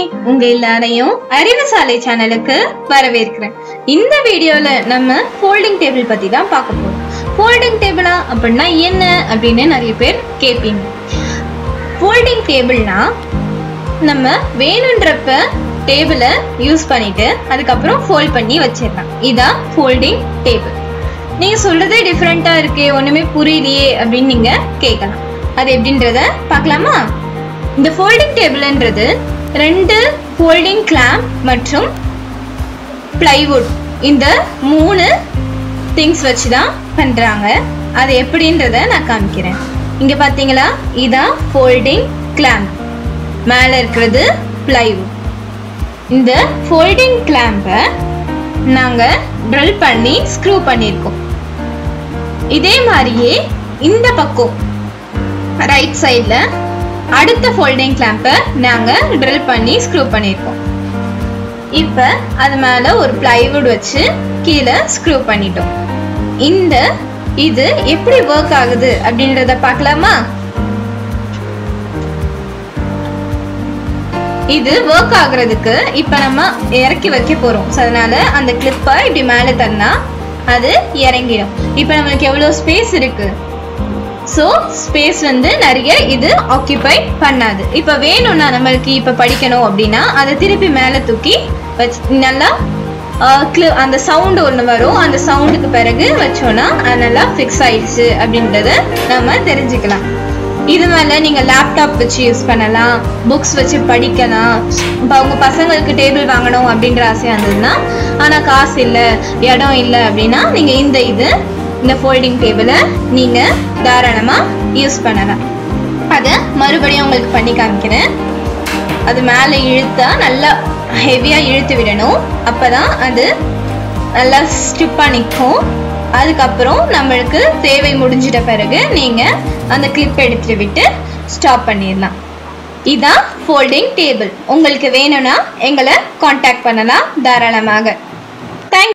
உங்க எல்லாரையும் அறிவுசாலை சேனலுக்கு வரவேற்கிறேன் இந்த வீடியோல நம்ம ஃபோல்டிங் டேபிள் பத்தி தான் பார்க்க போறோம் ஃபோல்டிங் டேபிளா அப்படின்னா என்ன அப்படின்னு நிறைய பேர் கேட்பீங்க ஃபோல்டிங் டேபிள்னா நம்ம வேணுன்றப்ப டேபிளை யூஸ் பண்ணிட்டு அதுக்கப்புறம் ஃபோல்ட் பண்ணி வச்சிடலாம் இதான் ஃபோல்டிங் டேபிள் நீங்க சொல்றதே டிஃப்ரெண்டா இருக்கே ஒண்ணுமே புரியலையே அப்படின்னு நீங்க கேட்கலாம் அது எப்படின்றத பார்க்கலாமா இந்த ஃபோல்டிங் டேபிள்ன்றது ரெண்டு ஃபோல்டிங் கிளாம்ப் மற்றும் பிளைவுட் இந்த மூணு திங்ஸ் வச்சு தான் பண்றாங்க அது எப்படின்றத நான் காமிக்கிறேன் இங்க பாத்தீங்களா இதான் ஃபோல்டிங் கிளாம்ப் மேல இருக்கிறது பிளைவுட் இந்த ஃபோல்டிங் கிளாம்பை நாங்க ட்ரில் பண்ணி ஸ்க்ரூ பண்ணியிருக்கோம் இதே மாதிரியே இந்த பக்கம் ரைட் சைடில் அடுத்த ஃபோல்டிங் கிளாம்பை நாங்கள் ட்ரில் பண்ணி ஸ்க்ரூ பண்ணியிருக்கோம் இப்போ அது மேலே ஒரு பிளைவுட் வச்சு கீழே ஸ்க்ரூ பண்ணிட்டோம் இந்த இது எப்படி ஒர்க் ஆகுது அப்படின்றத பார்க்கலாமா இது ஒர்க் ஆகுறதுக்கு இப்போ நம்ம இறக்கி வைக்க போகிறோம் ஸோ அதனால அந்த கிளிப்பை இப்படி மேலே தன்னா அது இறங்கிடும் இப்போ நம்மளுக்கு எவ்வளோ ஸ்பேஸ் இருக்கு ஸோ ஸ்பேஸ் வந்து நிறைய இது ஆக்கியபை பண்ணாது இப்போ வேணும்னா நம்மளுக்கு இப்போ படிக்கணும் அப்படின்னா அதை திருப்பி மேலே தூக்கி வச்சு நல்லா க்ளி அந்த சவுண்டு ஒன்று வரும் அந்த சவுண்டுக்கு பிறகு வச்சோன்னா அது நல்லா ஃபிக்ஸ் ஆயிடுச்சு அப்படின்றத நம்ம தெரிஞ்சுக்கலாம் இது மேலே நீங்கள் லேப்டாப் வச்சு யூஸ் பண்ணலாம் புக்ஸ் வச்சு படிக்கலாம் இப்போ உங்கள் பசங்களுக்கு டேபிள் வாங்கணும் அப்படின்ற ஆசையாக இருந்ததுன்னா ஆனால் காசு இல்லை இடம் இல்லை அப்படின்னா நீங்கள் இந்த இது இந்த ஃபோல்டிங் டேபிளை நீங்கள் தாராளமாக யூஸ் பண்ணலாம் அதை மறுபடியும் உங்களுக்கு பண்ணி காமிக்கிறேன் அது மேலே இழுத்தா நல்லா ஹெவியாக இழுத்து விடணும் அப்போ தான் அது நல்லா ஸ்டிப்பாக நிற்கும் அதுக்கப்புறம் நம்மளுக்கு தேவை முடிஞ்சிட்ட பிறகு நீங்கள் அந்த கிளிப் எடுத்துட்டு விட்டு ஸ்டாப் பண்ணிடலாம் இதான் ஃபோல்டிங் டேபிள் உங்களுக்கு வேணும்னா எங்களை காண்டாக்ட் பண்ணலாம் தாராளமாக